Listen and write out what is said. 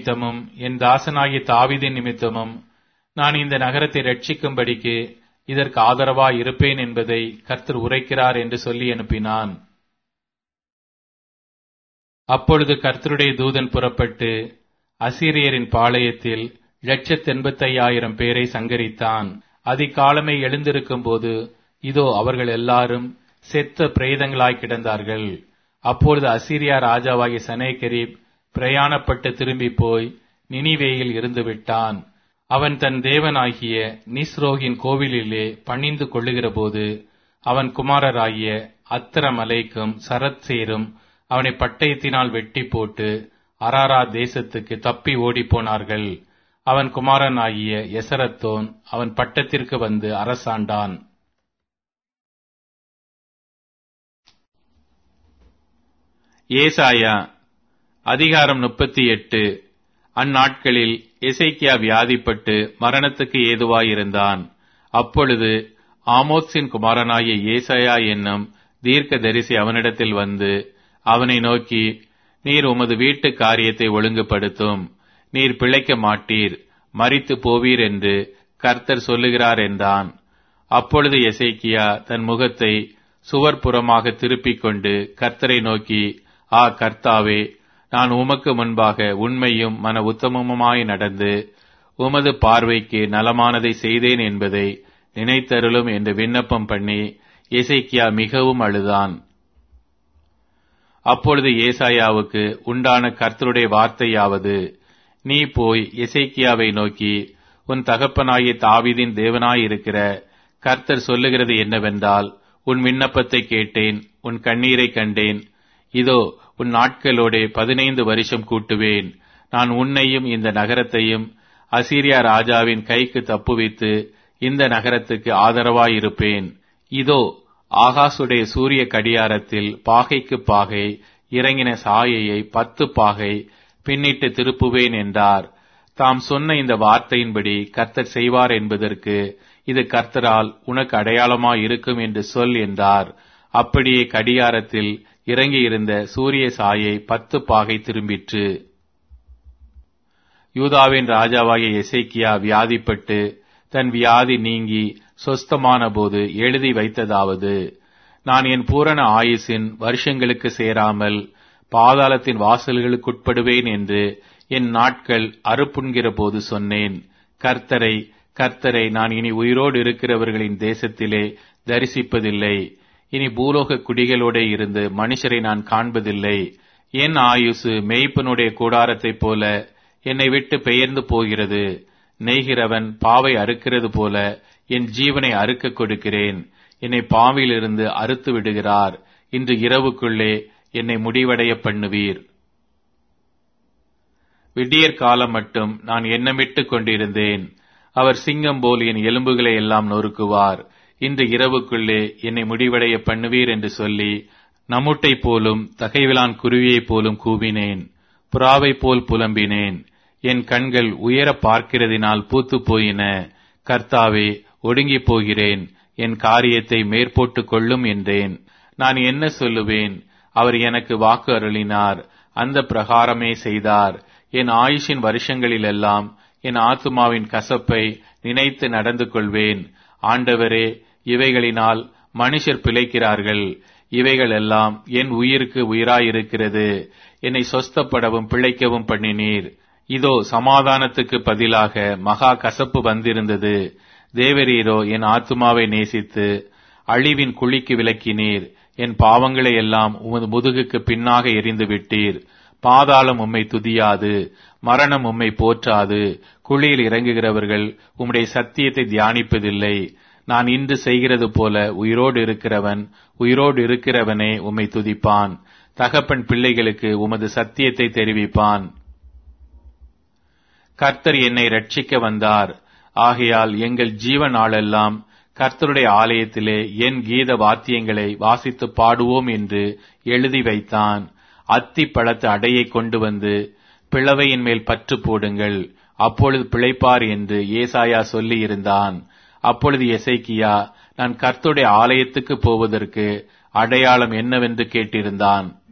நிமித்தமும் என் தாசனாகிய தாவீதின் நிமித்தமும் நான் இந்த நகரத்தை ரட்சிக்கும்படிக்கு இதற்கு ஆதரவாய் இருப்பேன் என்பதை கர்த்தர் உரைக்கிறார் என்று சொல்லி அனுப்பினான் அப்பொழுது கர்த்தருடைய தூதன் புறப்பட்டு அசீரியரின் பாளையத்தில் லட்சத்து எண்பத்தையாயிரம் பேரை சங்கரித்தான் அதிகாலமே எழுந்திருக்கும் போது இதோ அவர்கள் எல்லாரும் செத்த பிரேதங்களாய் கிடந்தார்கள் அப்பொழுது அசீரியா ராஜாவாகிய சனேகரிப் பிரயாணப்பட்டு திரும்பி போய் நினிவேயில் இருந்து விட்டான் அவன் தன் தேவனாகிய நிஸ்ரோகின் கோவிலிலே பணிந்து கொள்ளுகிற போது அவன் குமாரராகிய அத்திரமலைக்கும் சரத்சேரும் அவனை பட்டயத்தினால் வெட்டி போட்டு அராரா தேசத்துக்கு தப்பி ஓடிப் போனார்கள் அவன் குமாரனாகிய எசரத்தோன் அவன் பட்டத்திற்கு வந்து அரசாண்டான் ஏசாயா அதிகாரம் முப்பத்தி எட்டு அந்நாட்களில் எசைக்கியா வியாதிப்பட்டு மரணத்துக்கு ஏதுவாயிருந்தான் அப்பொழுது ஆமோத்ஸின் குமாரனாகிய ஏசாயா என்னும் தீர்க்க தரிசி அவனிடத்தில் வந்து அவனை நோக்கி நீர் உமது வீட்டு காரியத்தை ஒழுங்குபடுத்தும் நீர் பிழைக்க மாட்டீர் மறித்து போவீர் என்று கர்த்தர் சொல்லுகிறார் என்றான் அப்பொழுது எசைக்கியா தன் முகத்தை சுவர்புறமாக திருப்பிக் கொண்டு கர்த்தரை நோக்கி ஆ கர்த்தாவே நான் உமக்கு முன்பாக உண்மையும் மன உத்தமமுமாய் நடந்து உமது பார்வைக்கு நலமானதை செய்தேன் என்பதை நினைத்தருளும் என்று விண்ணப்பம் பண்ணி எசைக்கியா மிகவும் அழுதான் அப்பொழுது ஏசாயாவுக்கு உண்டான கர்த்தருடைய வார்த்தையாவது நீ போய் எசைக்கியாவை நோக்கி உன் தகப்பனாகிய தாவிதின் தேவனாயிருக்கிற கர்த்தர் சொல்லுகிறது என்னவென்றால் உன் விண்ணப்பத்தை கேட்டேன் உன் கண்ணீரை கண்டேன் இதோ உன் நாட்களோடே பதினைந்து வருஷம் கூட்டுவேன் நான் உன்னையும் இந்த நகரத்தையும் அசீரியா ராஜாவின் கைக்கு தப்புவித்து இந்த நகரத்துக்கு ஆதரவாயிருப்பேன் இதோ ஆகாசுடைய சூரிய கடியாரத்தில் பாகைக்கு பாகை இறங்கின சாயையை பத்து பாகை பின்னிட்டு திருப்புவேன் என்றார் தாம் சொன்ன இந்த வார்த்தையின்படி கர்த்தர் செய்வார் என்பதற்கு இது கர்த்தரால் உனக்கு அடையாளமாய் இருக்கும் என்று சொல் என்றார் அப்படியே கடியாரத்தில் இறங்கியிருந்த சூரிய சாயை பத்து பாகை திரும்பிற்று யூதாவின் ராஜாவாகிய எசேக்கியா வியாதிப்பட்டு தன் வியாதி நீங்கி சொஸ்தமான போது எழுதி வைத்ததாவது நான் என் பூரண ஆயுசின் வருஷங்களுக்கு சேராமல் பாதாளத்தின் வாசல்களுக்குட்படுவேன் என்று என் நாட்கள் அறுப்புண்கிற போது சொன்னேன் கர்த்தரை கர்த்தரை நான் இனி உயிரோடு இருக்கிறவர்களின் தேசத்திலே தரிசிப்பதில்லை இனி பூலோக குடிகளோட இருந்து மனுஷரை நான் காண்பதில்லை என் ஆயுசு மேய்ப்பனுடைய கூடாரத்தைப் போல என்னை விட்டு பெயர்ந்து போகிறது நெய்கிறவன் பாவை அறுக்கிறது போல என் ஜீவனை அறுக்க கொடுக்கிறேன் என்னை பாவிலிருந்து அறுத்து விடுகிறார் இன்று இரவுக்குள்ளே என்னை முடிவடைய பண்ணுவீர் விடியற் காலம் மட்டும் நான் எண்ணமிட்டுக் கொண்டிருந்தேன் அவர் சிங்கம் போல் என் எலும்புகளை எல்லாம் நொறுக்குவார் இன்று இரவுக்குள்ளே என்னை முடிவடைய பண்ணுவீர் என்று சொல்லி நம்முட்டை போலும் தகைவிலான் குருவியைப் போலும் கூவினேன் புறாவை போல் புலம்பினேன் என் கண்கள் உயர பார்க்கிறதினால் பூத்து போயின கர்த்தாவே ஒடுங்கி போகிறேன் என் காரியத்தை மேற்போட்டு கொள்ளும் என்றேன் நான் என்ன சொல்லுவேன் அவர் எனக்கு வாக்கு அருளினார் அந்த பிரகாரமே செய்தார் என் ஆயுஷின் வருஷங்களிலெல்லாம் என் ஆத்துமாவின் கசப்பை நினைத்து நடந்து கொள்வேன் ஆண்டவரே இவைகளினால் மனுஷர் பிழைக்கிறார்கள் இவைகள் எல்லாம் என் உயிருக்கு உயிராயிருக்கிறது என்னை சொஸ்தப்படவும் பிழைக்கவும் பண்ணினீர் இதோ சமாதானத்துக்கு பதிலாக மகா கசப்பு வந்திருந்தது தேவரீரோ என் ஆத்துமாவை நேசித்து அழிவின் குழிக்கு விலக்கினீர் என் பாவங்களை எல்லாம் உமது முதுகுக்கு பின்னாக எரிந்து விட்டீர் பாதாளம் உம்மை துதியாது மரணம் உம்மை போற்றாது குழியில் இறங்குகிறவர்கள் உம்முடைய சத்தியத்தை தியானிப்பதில்லை நான் இன்று செய்கிறது போல உயிரோடு இருக்கிறவன் உயிரோடு இருக்கிறவனே உம்மை துதிப்பான் தகப்பன் பிள்ளைகளுக்கு உமது சத்தியத்தை தெரிவிப்பான் கர்த்தர் என்னை ரட்சிக்க வந்தார் ஆகையால் எங்கள் ஜீவ நாளெல்லாம் கர்த்தருடைய ஆலயத்திலே என் கீத வாத்தியங்களை வாசித்து பாடுவோம் என்று எழுதி வைத்தான் அத்தி பழத்து அடையை கொண்டு வந்து பிளவையின் மேல் பற்று போடுங்கள் அப்பொழுது பிழைப்பார் என்று ஏசாயா சொல்லி இருந்தான் அப்பொழுது எசைக்கியா நான் கர்த்தருடைய ஆலயத்துக்கு போவதற்கு அடையாளம் என்னவென்று கேட்டிருந்தான்